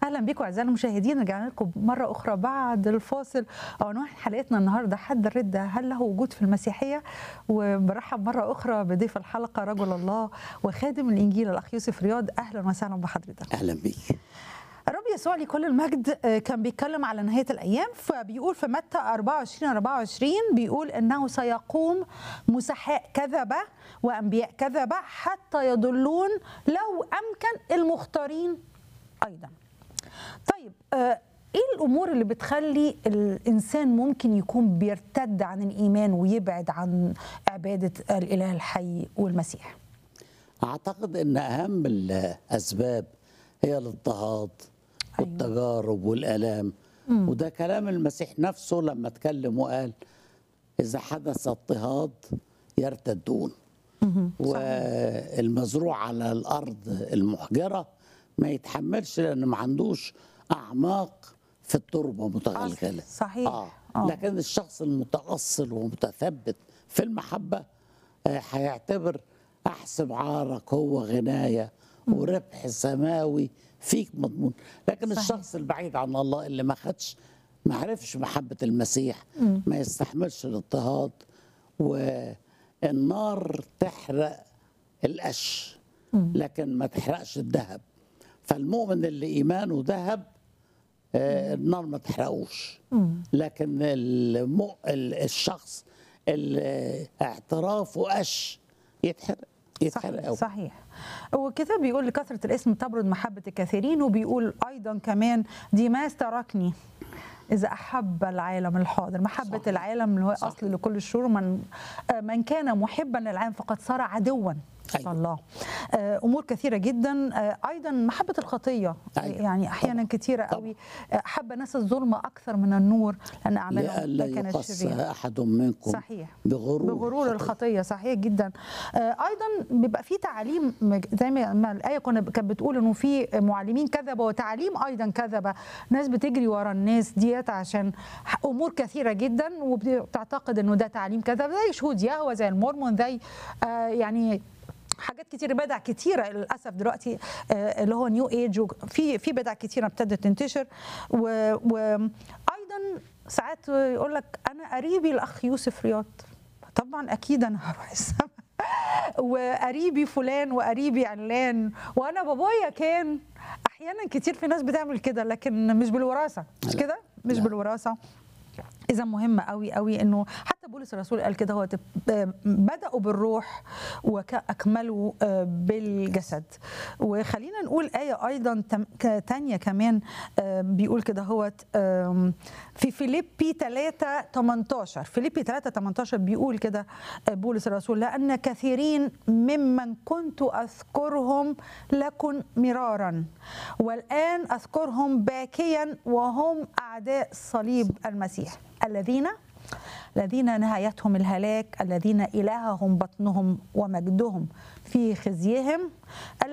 اهلا بكم اعزائي المشاهدين رجعنا لكم مره اخرى بعد الفاصل عنوان حلقتنا النهارده حد الرده هل له وجود في المسيحيه وبرحب مره اخرى بضيف الحلقه رجل الله وخادم الانجيل الاخ يوسف رياض اهلا وسهلا بحضرتك اهلا بيك الرب يسوع لكل المجد كان بيتكلم على نهايه الايام فبيقول في متى 24 24 بيقول انه سيقوم مسحاء كذبه وانبياء كذبه حتى يضلون لو امكن المختارين ايضا. طيب ايه الامور اللي بتخلي الانسان ممكن يكون بيرتد عن الايمان ويبعد عن عباده الاله الحي والمسيح؟ اعتقد ان اهم الاسباب هي الاضطهاد أيوة. والتجارب والالام وده كلام المسيح نفسه لما اتكلم وقال اذا حدث اضطهاد يرتدون والمزروع على الارض المحجره ما يتحملش لانه ما عندوش اعماق في التربه متغلغله صحيح. آه. آه. لكن الشخص المتاصل ومتثبت في المحبه آه، هيعتبر احسب عارك هو غنايه وربح سماوي فيك مضمون لكن صحيح. الشخص البعيد عن الله اللي ما خدش ما عرفش محبه المسيح ما يستحملش الاضطهاد والنار تحرق القش لكن ما تحرقش الذهب فالمؤمن اللي ايمانه ذهب آه، النار ما تحرقوش لكن المو... ال- الشخص اللي اعترافه قش يتحرق يتحرق صحيح أوي. صحيح والكتاب بيقول لكثرة الاسم تبرد محبة الكثيرين وبيقول أيضا كمان ديماس تركني إذا أحب العالم الحاضر محبة صح. العالم اللي هو صح. أصل لكل الشرور من آه، من كان محبا للعالم فقد صار عدوا أيوة. الله آه، امور كثيره جدا آه، ايضا محبه الخطيه أيوة. يعني احيانا طبعاً. كثيره طبعاً. قوي آه، حب الناس الظلم اكثر من النور لان اعمالهم لئلا كانت يقص شريره احد منكم صحيح بغرور بغرور خطية. الخطيه صحيح جدا آه، ايضا بيبقى في تعاليم مج- زي ما ما الايه كنا كانت بتقول انه في معلمين كذبه وتعاليم ايضا كذبه ناس بتجري ورا الناس ديت عشان ح- امور كثيره جدا وبتعتقد انه ده تعليم كذب زي شهود يهوه زي المورمون زي آه، يعني حاجات كتير بدع كتيره للاسف دلوقتي آه، اللي هو نيو ايج في في بدع كتيره ابتدت تنتشر و- وايضا ساعات يقول لك انا قريبي الاخ يوسف رياض طبعا اكيد انا هروح السما وقريبي فلان وقريبي علان وانا بابايا كان احيانا كتير في ناس بتعمل كده لكن مش بالوراثه مش لا. كده مش لا. بالوراثه اذا مهم قوي قوي انه حتى بولس الرسول قال كده هو تب- بداوا بالروح واكملوا آه، بالجسد وخلينا نقول ايه ايضا تم- ك- تانية كمان آه، بيقول كده هو في فيليبي 3 18 فيليبي 3 18 بيقول كده آه، بولس الرسول لان كثيرين ممن كنت اذكرهم لكن مرارا والان اذكرهم باكيا وهم اعداء صليب المسيح الذين الذين نهايتهم الهلاك الذين إلههم بطنهم ومجدهم في خزيهم